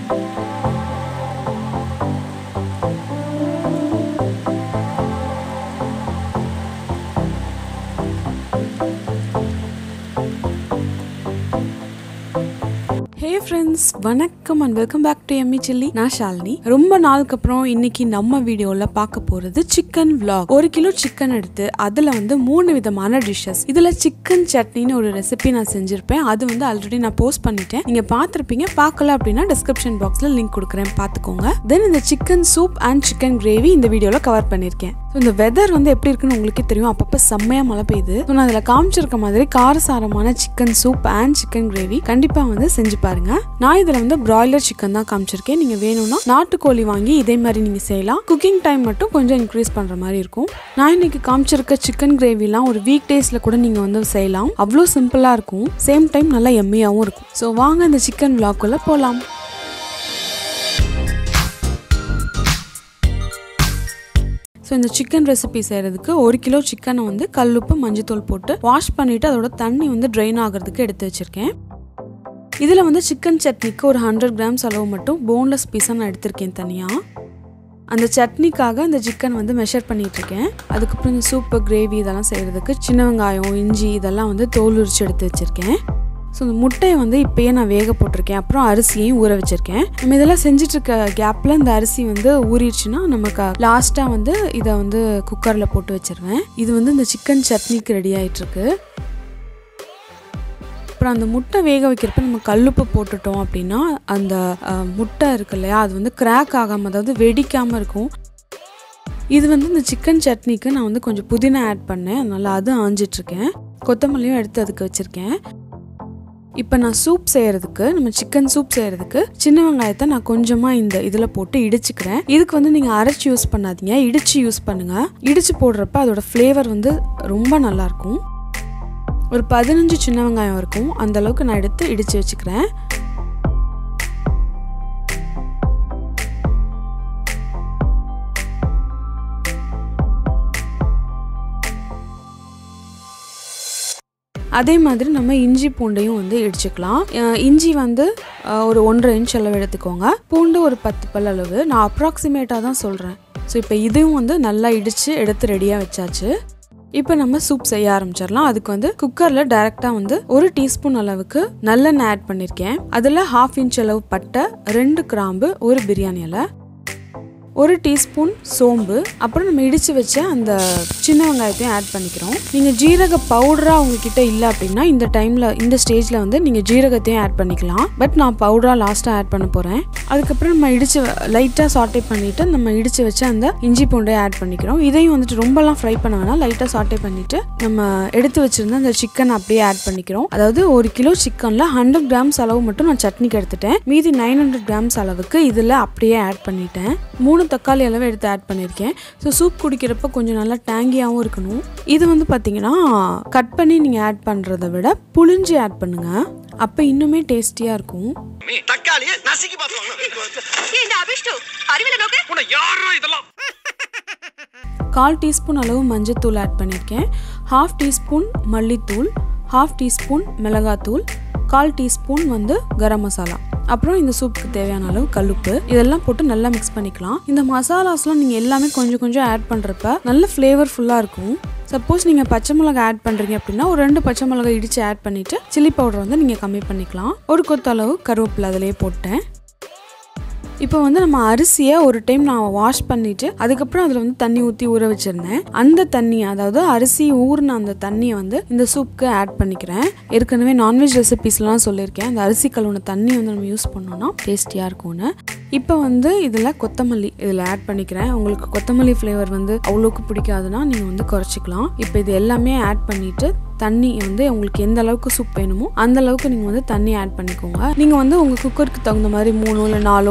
ஹே friends வணக்கம் and welcome back to Emmy chilli நான் ஷாலினி ரொம்ப நாளுக்கு அப்புறம் இன்னைக்கு நம்ம வீடியோவில் பார்க்க போகிறது சிக்கன் vlog ஒரு கிலோ சிக்கன் எடுத்து அதில் வந்து மூணு விதமான டிஷ்ஷஸ் இதில் சிக்கன் சட்னின்னு ஒரு ரெசிபி நான் செஞ்சுருப்பேன் அது வந்து ஆல்ரெடி நான் போஸ்ட் பண்ணிட்டேன் நீங்கள் பார்த்துருப்பீங்க பார்க்கல அப்படின்னா டிஸ்கிரிப்ஷன் பாக்ஸில் லிங்க் கொடுக்குறேன் பார்த்துக்கோங்க தென் இந்த chicken soup and chicken gravy இந்த வீடியோவில் கவர் பண்ணியிருக்கேன் ஸோ இந்த வெதர் வந்து எப்படி இருக்குன்னு உங்களுக்கே தெரியும் அப்பப்போ செம்மையாக மழை பெய்யுது ஸோ நான் அதில் காமிச்சிருக்க மாதிரி காரசாரமான chicken soup and chicken gravy கண்டிப்பாக வந்து செஞ்சு பாருங்க நான் இதில் வந்து பிராய்லர் சிக்கன் தான் காமிச்சிருக்கேன் நீங்கள் வேணும்னா நாட்டுக்கோழி வாங்கி இதே மாதிரி நீங்கள் செய்யலாம் குக்கிங் டைம் மட்டும் கொஞ்சம் இன்க்ரீஸ் பண்ணுற மாதிரி இருக்கும் நான் இன்னைக்கு காமிச்சிருக்க சிக்கன் கிரேவிலாம் ஒரு வீக் டேஸில் கூட நீங்கள் வந்து செய்யலாம் அவ்வளோ சிம்பிளாக இருக்கும் சேம் டைம் நல்லா எம்மியாகவும் இருக்கும் ஸோ வாங்க இந்த சிக்கன் விளாக்குள்ளே போகலாம் ஸோ இந்த சிக்கன் ரெசிபி செய்கிறதுக்கு ஒரு கிலோ சிக்கனை வந்து கல்லுப்பு மஞ்சத்தூள் போட்டு வாஷ் பண்ணிவிட்டு அதோட தண்ணி வந்து ட்ரைன் ஆகிறதுக்கு எடுத்து வச்சுருக்கேன் இதில் வந்து சிக்கன் சட்னிக்கு ஒரு ஹண்ட்ரட் கிராம்ஸ் அளவு மட்டும் போன்லெஸ் பீஸாக நான் எடுத்திருக்கேன் தனியாக அந்த சட்னிக்காக இந்த சிக்கன் வந்து மெஷர் பண்ணிட்டு இருக்கேன் அதுக்கப்புறம் இந்த சூப்பு கிரேவி இதெல்லாம் செய்கிறதுக்கு சின்ன வெங்காயம் இஞ்சி இதெல்லாம் வந்து தோல் உரிச்சு எடுத்து வச்சுருக்கேன் ஸோ இந்த முட்டையை வந்து இப்போயே நான் வேக போட்டிருக்கேன் அப்புறம் அரிசியையும் ஊற வச்சுருக்கேன் நம்ம இதெல்லாம் செஞ்சுட்டு இருக்க கேப்பில் இந்த அரிசி வந்து ஊறிடுச்சுன்னா நமக்கு லாஸ்ட்டாக வந்து இதை வந்து குக்கரில் போட்டு வச்சிருவேன் இது வந்து இந்த சிக்கன் சட்னிக்கு ரெடி ஆயிட்டிருக்கு அப்புறம் அந்த முட்டை வேக வைக்கிறப்ப நம்ம கல்லுப்பு போட்டுட்டோம் அப்படின்னா அந்த அஹ், முட்டை இருக்கு இல்லையா அது வந்து கிராக் ஆகாமல் அதாவது வெடிக்காமல் இருக்கும் இது வந்து இந்த சிக்கன் சட்னிக்கு நான் வந்து கொஞ்சம் புதினா ஆட் பண்ணேன் அதனால அது ஆஞ்சிட்ருக்கேன் கொத்தமல்லியும் எடுத்து அதுக்கு வச்சுருக்கேன் இப்போ நான் சூப் செய்யறதுக்கு நம்ம சிக்கன் சூப் செய்யறதுக்கு சின்ன வெங்காயத்தை நான் கொஞ்சமாக இந்த இதில் போட்டு இடிச்சுக்கிறேன் இதுக்கு வந்து நீங்கள் அரைச்சி யூஸ் பண்ணாதீங்க இடிச்சு யூஸ் பண்ணுங்க இடிச்சு போடுறப்ப அதோட ஃப்ளேவர் வந்து ரொம்ப நல்லாயிருக்கும் ஒரு பதினஞ்சு சின்ன வெங்காயம் இருக்கும் அந்த அளவுக்கு நான் எடுத்து இடித்து வச்சுக்கிறேன் அதே மாதிரி நம்ம இஞ்சி பூண்டையும் வந்து இடிச்சுக்கலாம் அஹ் இஞ்சி வந்து அஹ், ஒரு ஒன்றரை இன்ச் அளவு எடுத்துக்கோங்க பூண்டு ஒரு பத்து பல் அளவு நான் அப்ராக்சிமேட்டாக தான் சொல்கிறேன் ஸோ இப்போ இதுவும் வந்து நல்லா இடித்து எடுத்து ரெடியாக வச்சாச்சு இப்போ நம்ம சூப் செய்ய ஆரம்பிச்சிடலாம் அதுக்கு வந்து குக்கரில் டைரெக்டாக வந்து ஒரு டீஸ்பூன் அளவுக்கு நல்லெண்ணெய் ஆட் பண்ணியிருக்கேன் அதில் ஹாஃப் இன்ச் அளவு பட்டை ரெண்டு கிராம்பு ஒரு பிரியாணி இலை ஒரு டீஸ்பூன் சோம்பு அப்புறம் நம்ம இடித்து வச்ச அந்த சின்ன வெங்காயத்தையும் ஆட் பண்ணிக்கிறோம் நீங்கள் ஜீரக பவுடராக உங்ககிட்ட இல்லை அப்படின்னா இந்த டைமில் இந்த ஸ்டேஜில் வந்து நீங்கள் ஜீரகத்தையும் ஆட் பண்ணிக்கலாம் பட் நான் பவுடராக லாஸ்ட்டாக ஆட் பண்ண போகிறேன் அதுக்கப்புறம் நம்ம இடித்து லைட்டாக சாட்டே பண்ணிவிட்டு நம்ம இடித்து வச்ச அந்த இஞ்சி பூண்டை ஆட் பண்ணிக்கிறோம் இதையும் வந்துட்டு ரொம்பலாம் ஃப்ரை பண்ண வேணாம் லைட்டாக சாட்டே பண்ணிவிட்டு நம்ம எடுத்து வச்சிருந்த அந்த சிக்கன் அப்படியே ஆட் பண்ணிக்கிறோம் அதாவது ஒரு கிலோ சிக்கனில் ஹண்ட்ரட் கிராம்ஸ் அளவு மட்டும் நான் சட்னிக்கு எடுத்துட்டேன் மீதி நைன் ஹண்ட்ரட் கிராம்ஸ் அளவுக்கு இதில் அப்படியே ஆட் பண்ணிட்டேன் மூணு தக்காளி அளவு எடுத்து ஆட் பண்ணியிருக்கேன் ஸோ சூப் குடிக்கிறப்ப கொஞ்சம் நல்லா டேங்கியாகவும் இருக்கணும் இது வந்து பார்த்தீங்கன்னா கட் பண்ணி நீங்கள் ஆட் பண்ணுறதை விட புளிஞ்சு ஆட் பண்ணுங்கள் அப்போ இன்னுமே டேஸ்டியாக இருக்கும் தக்காளியை நசுக்கி பார்த்துவாங்க இந்த அபிஷ்டு அறிவில நோக்கு உன்னை யாரா இதெல்லாம் கால் டீஸ்பூன் அளவு மஞ்சத்தூள் ஆட் பண்ணியிருக்கேன் ஹாஃப் டீஸ்பூன் மல்லித்தூள் ஹாஃப் டீஸ்பூன் மிளகாத்தூள் கால் டீஸ்பூன் வந்து கரம் மசாலா அப்புறம் இந்த சூப்புக்கு தேவையான அளவு கல்லுப்பு இதெல்லாம் போட்டு நல்லா மிக்ஸ் பண்ணிக்கலாம் இந்த மசாலாஸ்லாம் நீங்கள் எல்லாமே கொஞ்சம் கொஞ்சம் ஆட் பண்ணுறப்ப நல்ல ஃப்ளேவர்ஃபுல்லாக இருக்கும் சப்போஸ் நீங்கள் பச்சை மிளகா ஆட் பண்ணுறீங்க அப்படின்னா ஒரு ரெண்டு பச்சை மிளகாய் இடித்து ஆட் பண்ணிவிட்டு சில்லி பவுடர் வந்து நீங்கள் கம்மி பண்ணிக்கலாம் ஒரு கொத்த அளவு கருவேப்பிலை அதிலேயே போட்டேன் இப்போ வந்து நம்ம அரிசியை ஒரு டைம் நான் வாஷ் பண்ணிட்டு அதுக்கப்புறம் அதில் வந்து தண்ணி ஊற்றி ஊற வச்சிருந்தேன் அந்த தண்ணி அதாவது அரிசி ஊறின அந்த தண்ணியை வந்து இந்த சூப்புக்கு ஆட் பண்ணிக்கிறேன் ஏற்கனவே நான்வெஜ் ரெசிபிஸ்லாம் சொல்லியிருக்கேன் அந்த அரிசி கழுவுன தண்ணி வந்து நம்ம யூஸ் பண்ணோம்னா டேஸ்டியாக இருக்கும்னு இப்போ வந்து இதில் கொத்தமல்லி இதில் ஆட் பண்ணிக்கிறேன் உங்களுக்கு கொத்தமல்லி ஃப்ளேவர் வந்து அவ்வளோக்கு பிடிக்காதுன்னா நீங்கள் வந்து குறைச்சிக்கலாம் இப்போ இது எல்லாமே ஆட் பண்ணிட்டு தண்ணி வந்து உங்களுக்கு எந்த அளவுக்கு சூப் வேணுமோ அந்த அளவுக்கு நீங்கள் வந்து தண்ணி ஆட் பண்ணிக்கோங்க நீங்கள் வந்து உங்கள் குக்கருக்கு தகுந்த மாதிரி மூணோ இல்லை நாலோ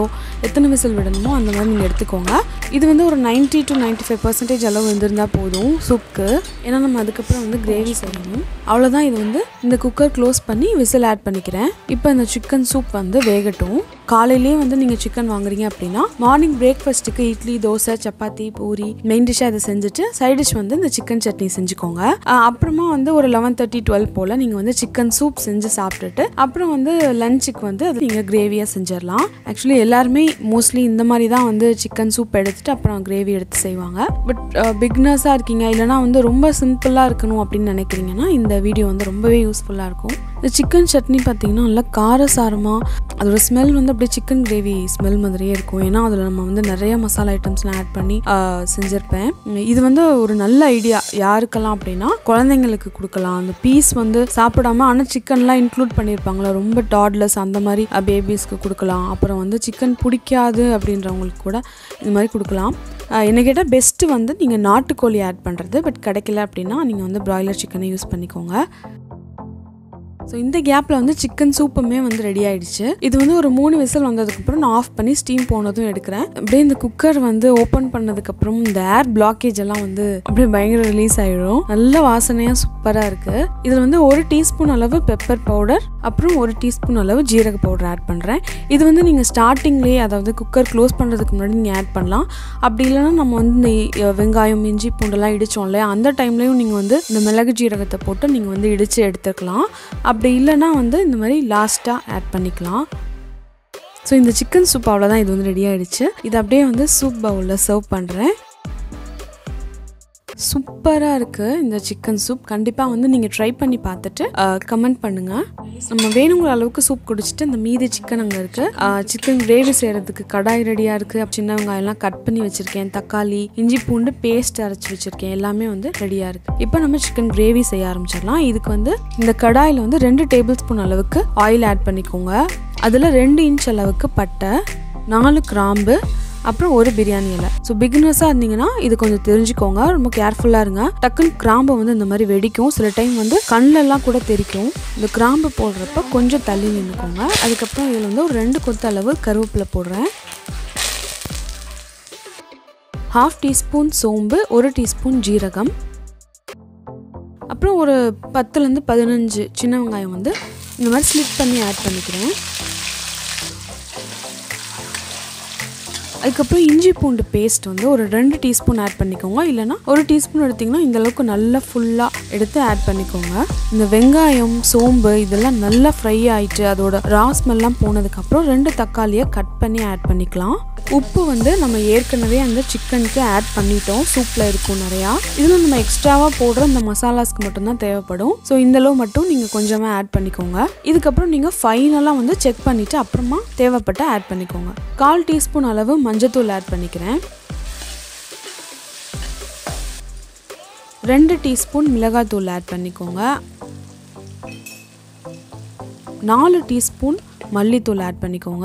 எத்தனை விசில் விடணுமோ அந்த மாதிரி நீங்கள் எடுத்துக்கோங்க இது வந்து ஒரு 90 டு 95% ஃபைவ் பர்சன்டேஜ் அளவு வெந்திருந்தால் போதும் சூப்புக்கு ஏன்னா நம்ம அதுக்கப்புறம் வந்து கிரேவி செய்யணும் அவ்வளோதான் இது வந்து இந்த குக்கர் க்ளோஸ் பண்ணி விசில் ஆட் பண்ணிக்கிறேன் இப்போ இந்த சிக்கன் சூப் வந்து வேகட்டும் காலையிலேயே வந்து நீங்கள் சிக்கன் வாங்குறீங்க அப்படின்னா மார்னிங் பிரேக்ஃபாஸ்ட்டுக்கு இட்லி தோசை சப்பாத்தி பூரி மெயின் டிஷ்ஷாக இதை செஞ்சுட்டு சைட் டிஷ் வந்து இந்த சிக்கன் சட்னி செஞ்சுக்கோங்க அஹ் அப்புறமா வந்து ஒரு லெவன் தேர்ட்டி டுவெல் போல் நீங்கள் வந்து சிக்கன் சூப் செஞ்சு சாப்பிட்டுட்டு அப்புறம் வந்து லஞ்சுக்கு வந்து அது நீங்கள் கிரேவியாக செஞ்சிடலாம் ஆக்சுவலி எல்லாருமே மோஸ்ட்லி இந்த மாதிரி தான் வந்து சிக்கன் சூப் எடுத்துட்டு அப்புறம் கிரேவி எடுத்து செய்வாங்க பட் பிக்னஸாக இருக்கீங்க இல்லைனா வந்து ரொம்ப சிம்பிளாக இருக்கணும் அப்படின்னு நினைக்கிறீங்கன்னா இந்த வீடியோ வந்து ரொம்பவே யூஸ்ஃபுல்லாக இருக்கும் இந்த சிக்கன் சட்னி பார்த்தீங்கன்னா நல்லா காரசாரமாக அதோட ஸ்மெல் வந்து அப்படியே சிக்கன் கிரேவி ஸ்மெல் மாதிரியே இருக்கும் ஏன்னா அதில் நம்ம வந்து நிறைய மசாலா ஐட்டம்ஸ்லாம் ஆட் பண்ணி ஆ, செஞ்சுருப்பேன் உம், இது வந்து ஒரு நல்ல ஐடியா யாருக்கெல்லாம் அப்படின்னா குழந்தைங்களுக்கு கொடுக்கலாம் அந்த பீஸ் வந்து சாப்பிடாம ஆனால் சிக்கன்லாம் இன்க்ளூட் பண்ணியிருப்பாங்களா ரொம்ப டாட்லஸ் அந்த மாதிரி பேபிஸ்க்கு கொடுக்கலாம் அப்புறம் வந்து சிக்கன் பிடிக்காது அப்படின்றவங்களுக்கு கூட இந்த மாதிரி கொடுக்கலாம் ஆஹ் என்ன கேட்டால் பெஸ்ட்டு வந்து நீங்கள் நாட்டுக்கோழி ஆட் பண்ணுறது பட் கிடைக்கல அப்படின்னா நீங்கள் வந்து பிராய்லர் சிக்கனை யூஸ் பண்ணிக்கோங்க ஸோ இந்த கேப்பில் வந்து சிக்கன் சூப்புமே வந்து ரெடி ஆயிடுச்சு இது வந்து ஒரு மூணு விசில் வந்ததுக்கப்புறம் நான் ஆஃப் பண்ணி ஸ்டீம் போனதும் எடுக்கிறேன் அப்படியே இந்த குக்கர் வந்து ஓப்பன் பண்ணதுக்கப்புறம் இந்த ஏர் பிளாக்கேஜ் எல்லாம் வந்து அப்படியே பயங்கர ரிலீஸ் ஆயிடும் நல்ல வாசனையாக சூப்பராக இருக்குது இதில் வந்து ஒரு டீஸ்பூன் அளவு பெப்பர் பவுடர் அப்புறம் ஒரு டீஸ்பூன் அளவு ஜீரக பவுடர் ஆட் பண்ணுறேன் இது வந்து நீங்கள் ஸ்டார்டிங்லேயே அதாவது குக்கர் க்ளோஸ் பண்ணுறதுக்கு முன்னாடி நீங்கள் ஆட் பண்ணலாம் அப்படி இல்லைன்னா நம்ம வந்து இந்த அஹ், வெங்காயம் இஞ்சி பூண்டெல்லாம் இடித்தோம் இல்லையா அந்த டைம்லேயும் நீங்கள் வந்து இந்த மிளகு ஜீரகத்தை போட்டு நீங்கள் வந்து இடித்து எடுத்துக்கலாம் அப்படி இல்லைன்னா வந்து இந்த மாதிரி லாஸ்ட்டாக ஆட் பண்ணிக்கலாம் ஸோ இந்த சிக்கன் சூப் அவ்வளோதான் இது வந்து ரெடி ஆயிடுச்சு இது அப்படியே வந்து சூப் பவுலில் சர்வ் பண்ணுறேன் சூப்பராக இருக்குது இந்த சிக்கன் சூப் கண்டிப்பாக வந்து நீங்கள் ட்ரை பண்ணி பார்த்துட்டு கமெண்ட் பண்ணுங்கள் நம்ம வேணுங்கிற அளவுக்கு சூப் குடிச்சிட்டு இந்த மீதி சிக்கன் அங்கே இருக்குது சிக்கன் கிரேவி செய்கிறதுக்கு கடாய் ரெடியாக இருக்குது சின்ன வெங்காயம்லாம் கட் பண்ணி வச்சுருக்கேன் தக்காளி இஞ்சி பூண்டு பேஸ்ட் அரைச்சி வச்சுருக்கேன் எல்லாமே வந்து ரெடியாக இருக்குது இப்போ நம்ம சிக்கன் கிரேவி செய்ய ஆரம்பிச்சிடலாம் இதுக்கு வந்து இந்த கடாயில் வந்து ரெண்டு டேபிள் ஸ்பூன் அளவுக்கு ஆயில் ஆட் பண்ணிக்கோங்க அதில் ரெண்டு இன்ச் அளவுக்கு பட்டை நாலு கிராம்பு அப்புறம் ஒரு பிரியாணி இலை ஸோ பிகினர்ஸாக இருந்தீங்கன்னா இது கொஞ்சம் தெரிஞ்சுக்கோங்க ரொம்ப கேர்ஃபுல்லாக இருங்க டக்குன்னு கிராம்பை வந்து இந்த மாதிரி வெடிக்கும் சில டைம் வந்து கண்ணிலலாம் கூட தெரிக்கும் இந்த கிராம்பு போடுறப்ப கொஞ்சம் தள்ளி நின்றுக்கோங்க அதுக்கப்புறம் இதில் வந்து ஒரு ரெண்டு கொத்து அளவு கருவேப்பிலை போடுறேன் ஹாஃப் டீஸ்பூன் சோம்பு ஒரு டீஸ்பூன் ஜீரகம் அப்புறம் ஒரு பத்துலேருந்து பதினஞ்சு சின்ன வெங்காயம் வந்து இந்த மாதிரி ஸ்லிப் பண்ணி ஆட் பண்ணிக்கிறேன் அதுக்கப்புறம் இஞ்சி பூண்டு பேஸ்ட் வந்து ஒரு ரெண்டு டீஸ்பூன் ஆட் பண்ணிக்கோங்க இல்லைனா ஒரு டீஸ்பூன் எடுத்திங்கன்னா இந்த அளவுக்கு நல்லா ஃபுல்லாக எடுத்து ஆட் பண்ணிக்கோங்க இந்த வெங்காயம் சோம்பு இதெல்லாம் நல்லா ஃப்ரை ஆயிட்டு அதோட ரா ஸ்மெல்லாம் போனதுக்கப்புறம் ரெண்டு தக்காளியை கட் பண்ணி ஆட் பண்ணிக்கலாம் உப்பு வந்து நம்ம ஏற்கனவே அந்த சிக்கனுக்கு ஆட் பண்ணிட்டோம் சூப்பில் இருக்கும் நிறையா இதில் நம்ம எக்ஸ்ட்ராவாக போடுற இந்த மசாலாஸ்க்கு மட்டும்தான் தேவைப்படும் ஸோ இந்த அளவு மட்டும் நீங்கள் கொஞ்சமாக ஆட் பண்ணிக்கோங்க இதுக்கப்புறம் நீங்கள் ஃபைனலாக வந்து செக் பண்ணிவிட்டு அப்புறமா தேவைப்பட்ட ஆட் பண்ணிக்கோங்க கால் டீஸ்பூன் அளவு மஞ்சத்தூள் ஆட் பண்ணிக்கிறேன் ரெண்டு டீஸ்பூன் மிளகாத்தூள் ஆட் பண்ணிக்கோங்க நாலு டீஸ்பூன் மல்லித்தூள் ஆட் பண்ணிக்கோங்க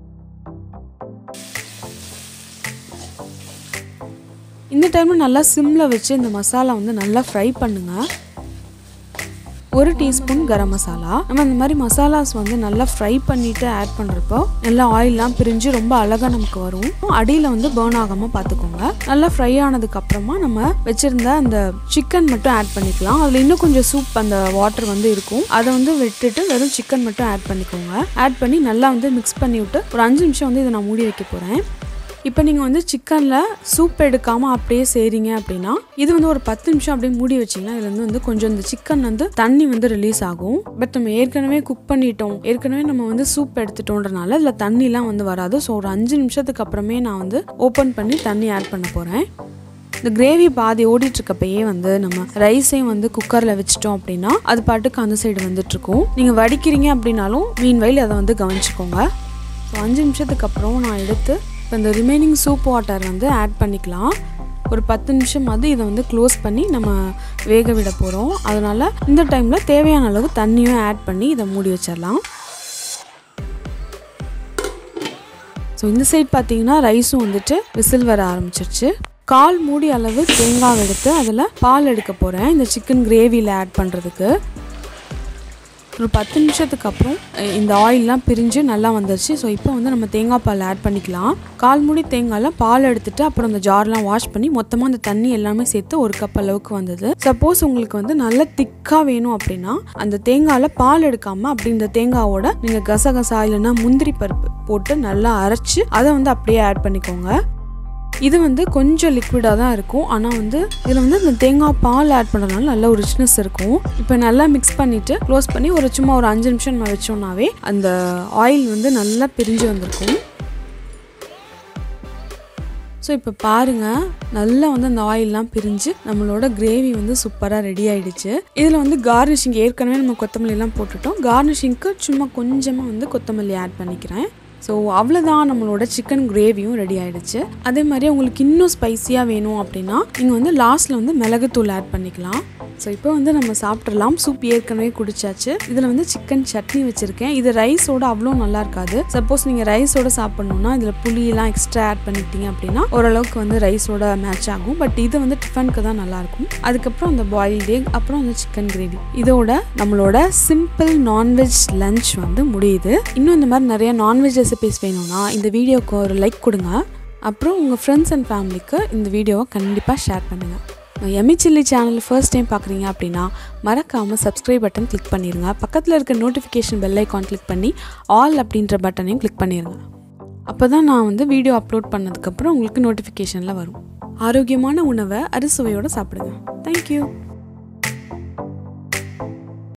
இந்த டைமில் நல்லா சிம்மில் வச்சு இந்த மசாலா வந்து நல்லா ஃப்ரை பண்ணுங்கள் ஒரு டீஸ்பூன் கரம் மசாலா நம்ம இந்த மாதிரி மசாலாஸ் வந்து நல்லா ஃப்ரை பண்ணிட்டு ஆட் பண்ணுறப்போ நல்லா ஆயிலெலாம் பிரிஞ்சு ரொம்ப அழகாக நமக்கு வரும் அடியில் வந்து பேர்ன் ஆகாமல் பார்த்துக்கோங்க நல்லா ஃப்ரை ஆனதுக்கு அப்புறமா நம்ம வச்சிருந்த அந்த சிக்கன் மட்டும் ஆட் பண்ணிக்கலாம் அதில் இன்னும் கொஞ்சம் சூப் அந்த வாட்டர் வந்து இருக்கும் அதை வந்து விட்டுட்டு வெறும் சிக்கன் மட்டும் ஆட் பண்ணிக்கோங்க ஆட் பண்ணி நல்லா வந்து மிக்ஸ் பண்ணி விட்டு ஒரு அஞ்சு நிமிஷம் வந்து இதை நான் மூடி வைக்க போகிறேன் இப்போ நீங்கள் வந்து சிக்கனில் சூப் எடுக்காமல் அப்படியே செய்கிறீங்க அப்படின்னா இது வந்து ஒரு பத்து நிமிஷம் அப்படியே மூடி வச்சிங்கன்னா இதுலேருந்து வந்து கொஞ்சம் இந்த சிக்கன் வந்து தண்ணி வந்து ரிலீஸ் ஆகும் பட் நம்ம ஏற்கனவே குக் பண்ணிட்டோம் ஏற்கனவே நம்ம வந்து சூப் எடுத்துட்டோன்றனால இதில் தண்ணிலாம் வந்து வராது ஸோ ஒரு அஞ்சு நிமிஷத்துக்கு அப்புறமே நான் வந்து ஓப்பன் பண்ணி தண்ணி ஆட் பண்ண போகிறேன் இந்த கிரேவி பாதி ஓடிட்டு இருக்கப்பயே வந்து நம்ம ரைஸையும் வந்து குக்கரில் வச்சிட்டோம் அப்படின்னா அது பாட்டுக்கு அந்த சைடு வந்துட்டுருக்கும் நீங்கள் வடிக்கிறீங்க அப்படின்னாலும் மீன் வயல் அதை வந்து கவனிச்சுக்கோங்க ஸோ அஞ்சு நிமிஷத்துக்கு அப்புறம் நான் எடுத்து இப்போ இந்த ரிமைனிங் சூப் வாட்டர் வந்து ஆட் பண்ணிக்கலாம் ஒரு பத்து நிமிஷம் வந்து இதை வந்து க்ளோஸ் பண்ணி நம்ம வேக விட போகிறோம் அதனால் இந்த டைமில் தேவையான அளவு தண்ணியும் ஆட் பண்ணி இதை மூடி வச்சிடலாம் ஸோ இந்த சைட் பார்த்தீங்கன்னா ரைஸும் வந்துட்டு விசில் வர ஆரம்பிச்சிருச்சு கால் மூடி அளவு தேங்காய் எடுத்து அதில் பால் எடுக்க போகிறேன் இந்த சிக்கன் கிரேவியில் ஆட் பண்ணுறதுக்கு ஒரு பத்து நிமிஷத்துக்கு அப்புறம் அஹ், இந்த ஆயிலெலாம் பிரிஞ்சு நல்லா வந்துருச்சு ஸோ இப்போ வந்து நம்ம தேங்காய் பால் ஆட் பண்ணிக்கலாம் கால் மூடி தேங்காயில் பால் எடுத்துட்டு அப்புறம் அந்த ஜார்லாம் வாஷ் பண்ணி மொத்தமாக அந்த தண்ணி எல்லாமே சேர்த்து ஒரு கப் அளவுக்கு வந்தது சப்போஸ் உங்களுக்கு வந்து நல்ல திக்காக வேணும் அப்படின்னா அந்த தேங்காயில் பால் எடுக்காமல் அப்படி இந்த தேங்காவோட நீங்கள் கசகசா இல்லைன்னா முந்திரி பருப்பு போட்டு நல்லா அரைச்சி அதை வந்து அப்படியே ஆட் பண்ணிக்கோங்க இது வந்து கொஞ்சம் லிக்விடாக தான் இருக்கும் ஆனால் வந்து இதில் வந்து இந்த தேங்காய் பால் ஆட் பண்ணுறதுனால நல்ல ஒரு ரிச்னஸ் இருக்கும் இப்போ நல்லா மிக்ஸ் பண்ணிவிட்டு க்ளோஸ் பண்ணி ஒரு சும்மா ஒரு அஞ்சு நிமிஷம் நம்ம வச்சோம்னாவே அந்த ஆயில் வந்து நல்லா பிரிஞ்சு வந்திருக்கும் ஸோ இப்போ பாருங்கள் நல்லா வந்து அந்த ஆயிலெலாம் பிரிஞ்சு நம்மளோட கிரேவி வந்து சூப்பராக ரெடி ஆயிடுச்சு இதில் வந்து கார்னிஷிங் ஏற்கனவே நம்ம கொத்தமல்லிலாம் போட்டுட்டோம் கார்னிஷிங்க்கு சும்மா கொஞ்சமாக வந்து கொத்தமல்லி ஆட் பண்ணிக்கிறேன் ஸோ அவ்வளோதான் நம்மளோட சிக்கன் கிரேவியும் ரெடி ஆயிடுச்சு அதே மாதிரி உங்களுக்கு இன்னும் ஸ்பைசியாக வேணும் அப்படின்னா நீங்கள் வந்து லாஸ்ட்டில் வந்து மிளகுத்தூள் ஆட் பண்ணிக்கலாம் ஸோ இப்போ வந்து நம்ம சாப்பிட்றலாம் சூப் ஏற்கனவே குடிச்சாச்சு இதில் வந்து சிக்கன் சட்னி வச்சுருக்கேன் இது ரைஸோட அவ்வளோ நல்லா இருக்காது சப்போஸ் நீங்கள் ரைஸோட சாப்பிட்ணுன்னா இதில் புளியெல்லாம் எக்ஸ்ட்ரா ஆட் பண்ணிட்டீங்க அப்படின்னா ஓரளவுக்கு வந்து ரைஸோட மேட்ச் ஆகும் பட் இது வந்து டிஃபனுக்கு தான் நல்லாயிருக்கும் அதுக்கப்புறம் அந்த பாயில்டு எக் அப்புறம் அந்த சிக்கன் கிரேவி இதோட நம்மளோட சிம்பிள் நான்வெஜ் லஞ்ச் வந்து முடியுது இன்னும் இந்த மாதிரி நிறைய நான்வெஜ் ரெசிபிஸ் வேணும்னா இந்த வீடியோக்கு ஒரு லைக் கொடுங்க அப்புறம் உங்கள் ஃப்ரெண்ட்ஸ் அண்ட் ஃபேமிலிக்கு இந்த வீடியோவை கண்டிப்பாக ஷேர் பண்ணுங்கள் Amy chilli channel first time பார்க்குறீங்க அப்படின்னா மறக்காமல் சப்ஸ்கிரைப் பட்டன் கிளிக் பண்ணிடுங்க பக்கத்தில் இருக்க நோட்டிஃபிகேஷன் பெல் ஐக்கான் கிளிக் பண்ணி ஆல் அப்படின்ற பட்டனையும் கிளிக் பண்ணிடுங்க அப்போ தான் நான் வந்து வீடியோ அப்லோட் பண்ணதுக்கப்புறம் உங்களுக்கு நோட்டிஃபிகேஷனில் வரும் ஆரோக்கியமான உணவை அறுசுவையோடு சாப்பிடுங்க தேங்க்யூ